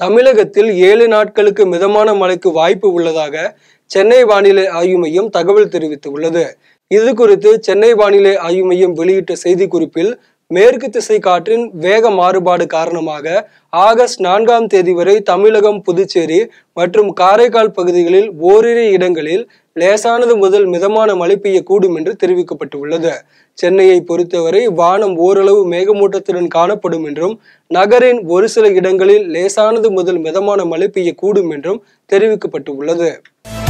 தமிழகத்தில் ஏழு நாட்களுக்கு மிதமான மழைக்கு வாய்ப்பு உள்ளதாக சென்னை வானிலை ஆய்வு மையம் தகவல் தெரிவித்துள்ளது இது குறித்து சென்னை வானிலை ஆய்வு மையம் வெளியிட்ட செய்திக்குறிப்பில் மேற்கு திசை காற்றின் வேக மாறுபாடு காரணமாக ஆகஸ்ட் நான்காம் தேதி வரை தமிழகம் புதுச்சேரி மற்றும் காரைக்கால் பகுதிகளில் ஓரிரு இடங்களில் லேசானது முதல் மிதமான மழை பெய்யக்கூடும் என்று தெரிவிக்கப்பட்டுள்ளது சென்னையை பொறுத்தவரை வானம் ஓரளவு மேகமூட்டத்துடன் காணப்படும் என்றும் நகரின் ஒரு சில இடங்களில் லேசானது முதல் மிதமான மழை பெய்யக்கூடும் என்றும் தெரிவிக்கப்பட்டுள்ளது